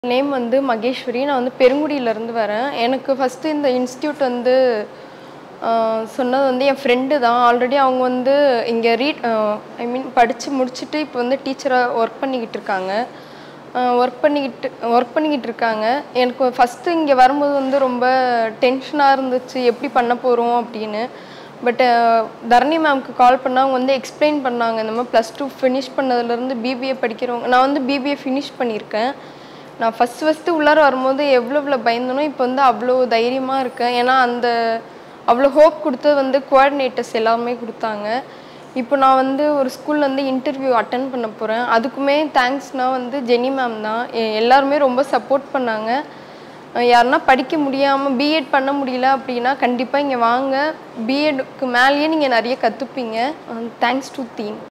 name வந்து மகேஸ்வரி நான் வந்து பெருங்குடியிலேருந்து வரேன் எனக்கு ஃபஸ்ட்டு இந்த இன்ஸ்டியூட் வந்து ஆஹ், சொன்னது வந்து என் ஃப்ரெண்டு தான் ஆல்ரெடி அவங்க வந்து இங்கே ரீட் ஐ மீன் படித்து முடிச்சுட்டு இப்போ வந்து டீச்சராக ஒர்க் பண்ணிக்கிட்டு இருக்காங்க ஒர்க் பண்ணிக்கிட்டு ஒர்க் பண்ணிக்கிட்டு இருக்காங்க எனக்கு ஃபஸ்ட்டு இங்கே வரும்போது வந்து ரொம்ப டென்ஷனாக இருந்துச்சு எப்படி பண்ண போகிறோம் அப்படின்னு பட் தரணி மேம்க்கு கால் பண்ணால் அவங்க வந்து எக்ஸ்பிளைன் பண்ணாங்க இந்த மாதிரி ப்ளஸ் டூ ஃபினிஷ் பண்ணதுலேருந்து பிபிஏ படிக்கிறவங்க நான் வந்து பிபிஏ ஃபினிஷ் பண்ணியிருக்கேன் நான் ஃபஸ்ட்டு ஃபஸ்ட்டு உள்ளார வரும்போது எவ்வளோ எவ்வளோ பயந்தனோ இப்போ வந்து அவ்வளோ தைரியமாக இருக்கேன் ஏன்னா அந்த அவ்வளோ ஹோப் கொடுத்தது வந்து கோஆர்டினேட்டர்ஸ் எல்லாமே கொடுத்தாங்க இப்போ நான் வந்து ஒரு ஸ்கூல்ல வந்து இன்டர்வியூ அட்டன் பண்ண போகிறேன் அதுக்குமே தேங்க்ஸ்னால் வந்து ஜெனி மேம் தான் எ- எல்லாருமே ரொம்ப சப்போர்ட் பண்ணாங்க அஹ் யாருன்னா படிக்க முடியாமல் பிஎட் பண்ண முடியல அப்படின்னா கண்டிப்பாக இங்கே வாங்க பிஎட்க்கு மேலேயே நீங்கள் நிறைய கற்றுப்பீங்க தேங்க்ஸ் டு தீம்